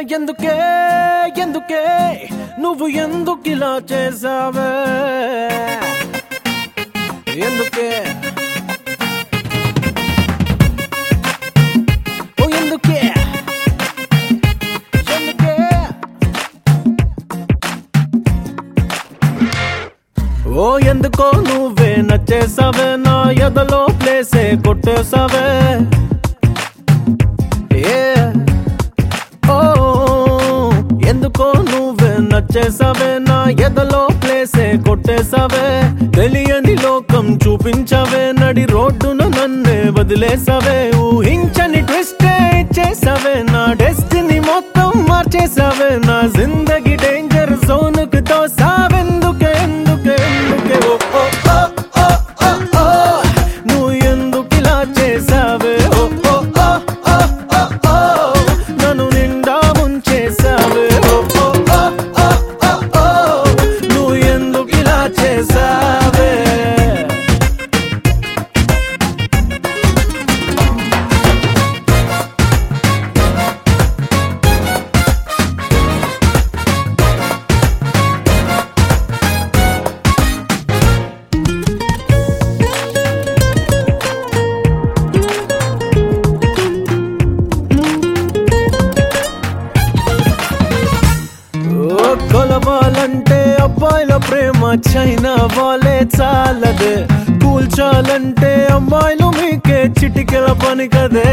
ఎందుకే ఎందుకే నువ్వు ఎందుకు ఇలా చేసావే ఎందుకే ఓ ఎందుకే ఎందుకే ఓ ఎందుకో నువ్వే నచ్చేసావే నా ఎదలో ప్లేసే కొట్టేసావే Yeah. ఓ ఎందుకో నువ్వే నచ్చేసావే నా ఎదలో ప్లేసే కొట్టేసావే తెలియని లోకం చూపించవే నడి రోడ్డున నన్నే వదిలేసావే ఊహించని ట్విస్టే ఇచ్చేసావే నా డెస్టినీ మొత్తం మార్చేసావే నా జిందగీ డేంజర్ జోన్ కు తోసావెందుకే ఎందుకే ఎందుకే ఓ ఓ ఓ ఓ ఓ ఓ నువ్వు ఎందుకు ఇలా చేసావే ఓ ఓ ఓ ఓ ఓ ఓ నన్ను నిండా ముంచేసావే ఓ ఓ ఓ ఓ ఓ ఓ నువ్వు ఎందుకు ఇలా చేసావే ఓ కొలవాలంటే అబ్బాయిల ప్రేమ చైనా వాళ్ళే చాలదే కూల్చాలంటే అమ్మాయిలు మీకే చిటికెల పని కదే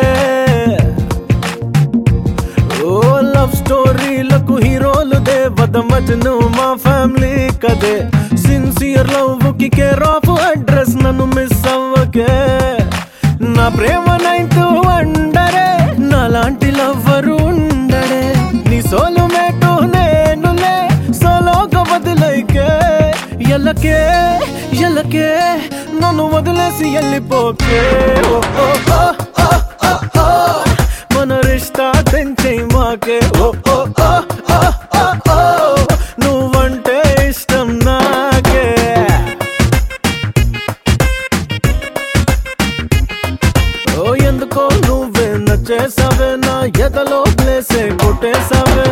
ఓ లవ్ స్టోరీలకు హీరోలు దేవత మజ్ను మా ఫ్యామిలీ కదే సిన్సియర్ లవ్ కి కేర్ ఆఫ్ అడ్రస్ నన్ను మిస్ అవ్వకే నా ప్రేమ నైట్ వండరే నాలాంటి లవ్వరు ఉండడే నీ సోలు మేటు నేనులే సోలోగా వదిలేకే ఎల్లకే ఎల్లకే నన్ను వదిలేసి వెళ్ళిపోకే ఓ ఓ ఓ ఓ ఓ ఓ మన రిష్తా తెంచే మాకే ఓ ఓ ఓ ఓ ఓ ఓ నువ్వంటే ఇష్టం నాకే ఓ ఎందుకో నువ్వే నచ్చేసావే నా ఎదలో ప్లేసే కొట్టేసావే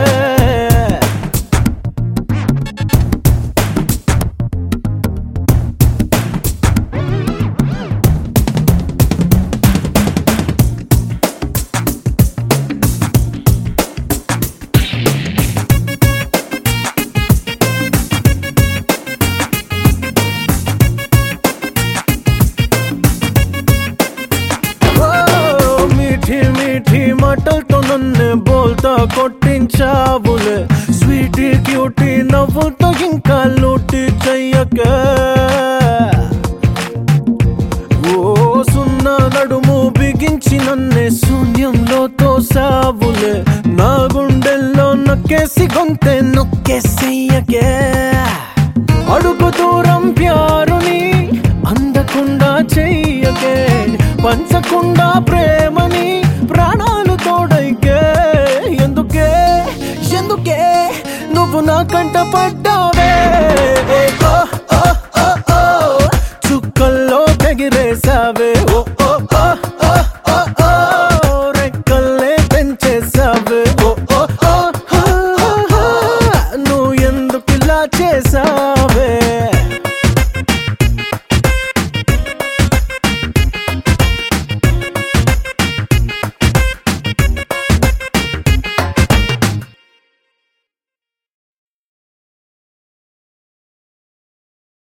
ఓ మీఠీ మీఠీ మాటలతో నన్ను బోల్తా కొట్టించావులే స్వీటీ క్యూటీ నవ్వుతో ఇంకా లూటి చెయ్యకే ఓ సున్నా నడుము బిగించి నన్నే శూన్యంలో తోసావులే నా గుండెల్లో నొక్కేసి గొంతె నొక్కేసెయ్యకే అడుగు దూరం ప్యారుని అందకుండా చెయ్యకే పంచకుండా ప్రేమని ప్రాణాలు తోడైకే ఎందుకే ఎందుకే నువ్వు నా కంట పడ్డావే ఓ, ఓ, ఓ, ఓ. చుక్కల్లో తెగిరేసావే